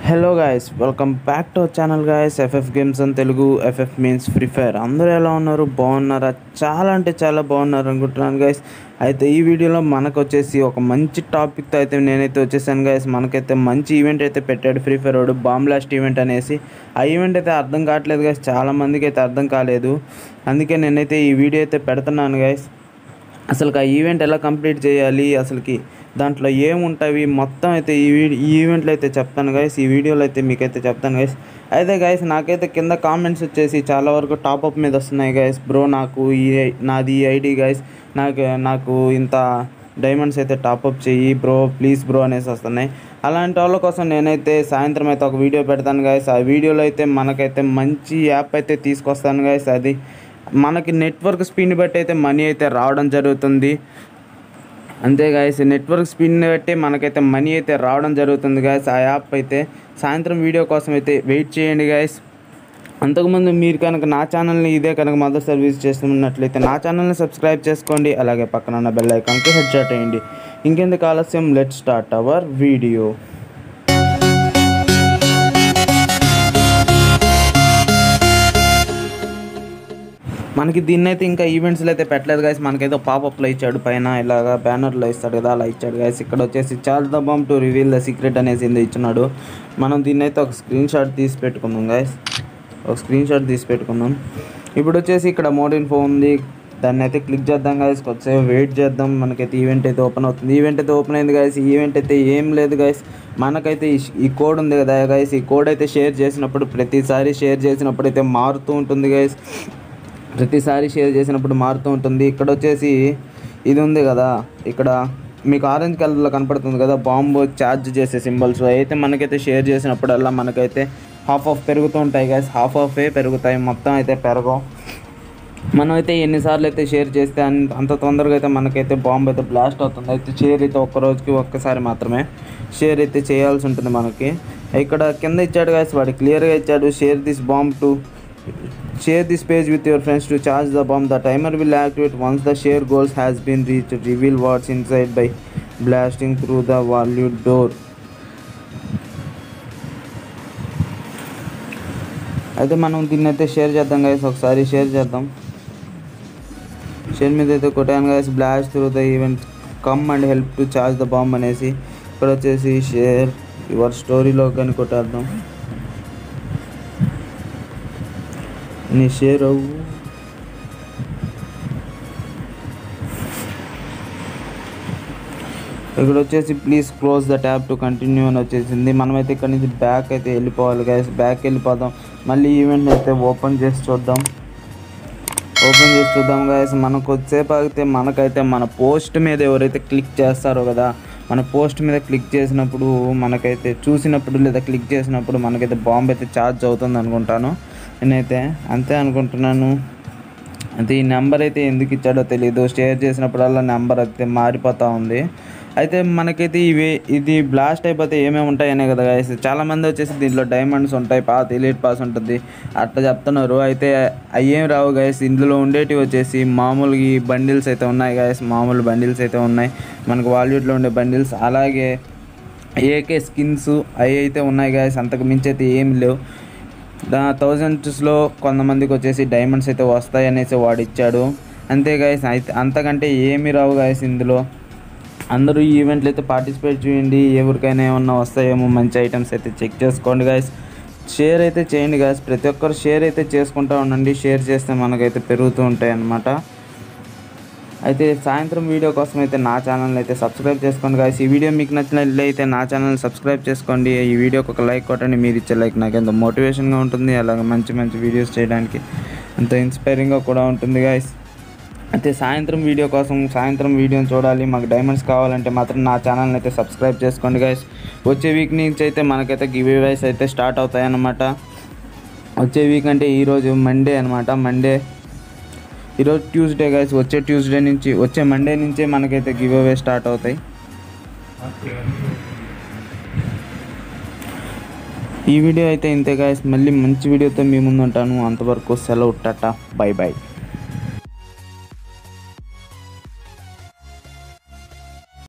Hello guys welcome back to our channel guys FF games అని Telugu FF means free fire అందరూ ఎలా ఉన్నారు బాగున్నారా చాలా అంటే చాలా బాగున్నారు అనుకుంటున్నాను గాయస్ అయితే ఈ వీడియోలో మనకు వచ్చేసి ఒక మంచి టాపిక్తో అయితే నేనైతే వచ్చేసాను గాయస్ మనకైతే మంచి ఈవెంట్ అయితే పెట్టాడు ఫ్రీ ఫైర్ వాడు బాంబ్ బ్లాస్ట్ ఈవెంట్ అనేసి ఆ ఈవెంట్ అయితే అర్థం కావట్లేదు గాయస్ చాలా మందికి అయితే అర్థం కాలేదు అందుకే నేనైతే ఈ వీడియో అయితే పెడుతున్నాను గాయస్ అసలు ఆ ఈవెంట్ ఎలా కంప్లీట్ చేయాలి అసలుకి దాంట్లో ఏముంటాయి మొత్తం అయితే ఈ వీడియో ఈ ఈవెంట్లో అయితే చెప్తాను గైస్ ఈ వీడియోలో అయితే మీకైతే చెప్తాను గైస్ అయితే గైస్ నాకైతే కింద కామెంట్స్ వచ్చేసి చాలా వరకు టాప్అప్ మీద వస్తున్నాయి గైస్ బ్రో నాకు ఈ నాది ఈ ఐడి గైస్ నాకు నాకు ఇంత డైమండ్స్ అయితే టాప్అప్ చెయ్యి బ్రో ప్లీజ్ బ్రో అనేసి వస్తున్నాయి అలాంటి వాళ్ళ కోసం నేనైతే సాయంత్రం అయితే ఒక వీడియో పెడతాను గైస్ ఆ వీడియోలో అయితే మనకైతే మంచి యాప్ అయితే తీసుకొస్తాను గైస్ అది మనకి నెట్వర్క్ స్పీడ్ బట్టి అయితే మనీ అయితే రావడం జరుగుతుంది అంతే గాయస్ నెట్వర్క్ స్పీడ్ బట్టి మనకైతే మనీ అయితే రావడం జరుగుతుంది గాయస్ ఆ యాప్ అయితే సాయంత్రం వీడియో కోసం అయితే వెయిట్ చేయండి గాయస్ అంతకుముందు మీరు కనుక నా ఛానల్ని ఇదే కనుక మదర్ సర్వీస్ చేస్తున్నట్లయితే నా ఛానల్ని సబ్స్క్రైబ్ చేసుకోండి అలాగే పక్కన ఉన్న బెల్ ఐకాన్కి హెడ్ షాట్ వేయండి ఇంకెందుకు ఆలస్యం లెట్ స్టార్ట్ అవర్ వీడియో మనకి దీన్ని అయితే ఇంకా ఈవెంట్స్లో అయితే పెట్టలేదు గాయస్ మనకైతే పాపప్లో ఇచ్చాడు పైన ఇలాగా బ్యానర్లో ఇస్తాడు కదా అలా ఇచ్చాడు గాయస్ ఇక్కడ వచ్చేసి charge the bomb to reveal the secret అనేసి ఏందో ఇచ్చినాడు మనం దీన్ని అయితే ఒక స్క్రీన్ షాట్ తీసి పెట్టుకుందాం గాయస్ ఒక స్క్రీన్ షాట్ తీసి పెట్టుకుందాం ఇప్పుడు వచ్చేసి ఇక్కడ మోడ్ ఇన్ఫో ఉంది దాన్ని అయితే క్లిక్ చేద్దాం గాయస్ కొద్దిసేపు వెయిట్ చేద్దాం మనకైతే ఈవెంట్ అయితే ఓపెన్ అవుతుంది ఈవెంట్ అయితే ఓపెన్ అయింది గాయస్ ఈ ఈవెంట్ అయితే ఏం లేదు గాయస్ మనకైతే ఈ- ఈ కోడ్ ఉంది కదా గాయస్ ఈ కోడ్ అయితే షేర్ చేసినప్పుడు ప్రతిసారి షేర్ చేసినప్పుడు అయితే మారుతూ ఉంటుంది గాయస్ ప్రతిసారి షేర్ చేసినప్పుడు మారుతూ ఉంటుంది ఇక్కడ వచ్చేసి ఇది ఉంది కదా ఇక్కడ మీకు ఆరెంజ్ కలర్లో కనపడుతుంది కదా బాంబు ఛార్జ్ చేసే సింబల్స్ అయితే మనకైతే షేర్ చేసినప్పుడల్లా మనకైతే హాఫ్ ఆఫ్ పెరుగుతూ ఉంటాయి గైస్ హాఫ్ ఆఫే పెరుగుతాయి మొత్తం అయితే పెరగవు మనం అయితే ఎన్నిసార్లు అయితే షేర్ చేస్తే అన్- అంత తొందరగా అయితే మనకైతే బాంబు అయితే బ్లాస్ట్ అవుతుంది అయితే షేర్ అయితే ఒక్క రోజుకి ఒక్కసారి మాత్రమే షేర్ అయితే చేయాల్సి ఉంటుంది మనకి ఇక్కడ కింద ఇచ్చాడు గాయస్ వాడు క్లియర్గా ఇచ్చాడు share this bomb to share this page with your friends to charge the bomb the timer will activate once the share goals has been reach reveal what's inside by blasting through the valued door అయితే మనం దీన్ని అయితే share చేద్దాం guys ఒకసారి share చేద్దాం share మీద అయితే కొట్టాను guys blast through the event come and help to charge the bomb అనేసి ఇక్కడ వచ్చేసి షేర్ యువర్ స్టోరీలో కానీ కొట్టేద్దాం నీ షేర్ అవ్వు ఇక్కడ వచ్చేసి please close the tab to continue అని వచ్చేసింది మనమైతే ఇక్కడ నుంచి బ్యాక్ అయితే వెళ్ళిపోవాలి గైస్ బ్యాక్ వెళ్ళిపోదాం మళ్ళీ ఈవెంట్ అయితే ఓపెన్ చేసి చూద్దాం ఓపెన్ చేసి చూద్దాం గైస్ మనకు వచ్చేపు ఆగితే మనకైతే మన పోస్ట్ మీద ఎవరైతే క్లిక్ చేస్తారో కదా మన పోస్ట్ మీద క్లిక్ చేసినప్పుడు మనకైతే చూసినప్పుడు లేదా క్లిక్ చేసినప్పుడు మనకైతే బాంబు అయితే ఛార్జ్ అవుతుంది అనుకుంటాను నేనైతే అంతే అనుకుంటున్నాను అయితే ఈ నెంబర్ అయితే ఎందుకు ఇచ్చాడో తెలియదు షేర్ చేసినప్పుడల్లా నెంబర్ అయితే మారిపోతూ ఉంది అయితే మనకైతే ఇవి ఇది బ్లాస్ట్ అయిపోతే ఏమేమి ఉంటాయనే కదా guys. చాలా మంది వచ్చేసి దీంట్లో డైమండ్స్ ఉంటాయి పాత ఎలీట్ పాస్ ఉంటుంది అట్లా చెప్తున్నారు అయితే అయ్యేం రావు గైస్ ఇందులో ఉండేటివి వచ్చేసి మామూలుగా ఈ బండిల్స్ అయితే ఉన్నాయి గైస్ మామూలు బండిల్స్ అయితే ఉన్నాయి మనకు వాల్యూట్లో ఉండే బండిల్స్ అలాగే ఏకే స్కిన్స్ అవి అయితే ఉన్నాయి గాయస్ అంతకు మించి అయితే ఏం లేవు దా థౌజండ్స్లో కొంతమందికి వచ్చేసి డైమండ్స్ అయితే వస్తాయి అనేసి వాడు ఇచ్చాడు అంతే గాయస్ అయితే అంతకంటే ఏమి రావు గాయస్ ఇందులో అందరూ ఈ ఈవెంట్లు అయితే పార్టిసిపేట్ చేయండి ఎవరికైనా ఏమన్నా వస్తాయేమో మంచి ఐటమ్స్ అయితే చెక్ చేసుకోండి గాయస్ షేర్ అయితే చేయండి గాయస్ ప్రతి ఒక్కరు షేర్ అయితే చేసుకుంటూ ఉండండి షేర్ చేస్తే మనకైతే పెరుగుతూ ఉంటాయి అన్నమాట అయితే సాయంత్రం వీడియో కోసం అయితే నా ఛానల్ అయితే సబ్స్క్రైబ్ చేసుకోండి గాయస్ ఈ వీడియో మీకు నచ్చినట్లయితే నా ఛానల్ సబ్స్క్రైబ్ చేసుకోండి ఈ వీడియోకి ఒక లైక్ కొట్టండి మీరు ఇచ్చే లైక్ నాకు ఎంతో మోటివేషన్గా ఉంటుంది అలాగే మంచి మంచి వీడియోస్ చేయడానికి ఎంతో ఇన్స్పైరింగ్గా కూడా ఉంటుంది గాయస్ అయితే సాయంత్రం వీడియో కోసం సాయంత్రం వీడియోని చూడాలి మాకు డైమండ్స్ కావాలంటే మాత్రం నా ఛానల్ని అయితే సబ్స్క్రైబ్ చేసుకోండి గైస్ వచ్చే వీక్ నుంచి అయితే మనకైతే గివ్ వైస్ అయితే స్టార్ట్ అవుతాయి అన్నమాట వచ్చే వీక్ అంటే ఈరోజు మండే అనమాట మండే ఈరోజు ట్యూస్డే గైస్ వచ్చే ట్యూస్డే నుంచి వచ్చే మండే నుంచే మనకైతే గివ్ అవే స్టార్ట్ అవుతాయి ఈ వీడియో అయితే ఇంతే గైస్ మళ్ళీ మంచి వీడియోతో మీ ముందు ఉంటాను అంతవరకు సెలవు టాటా బై బై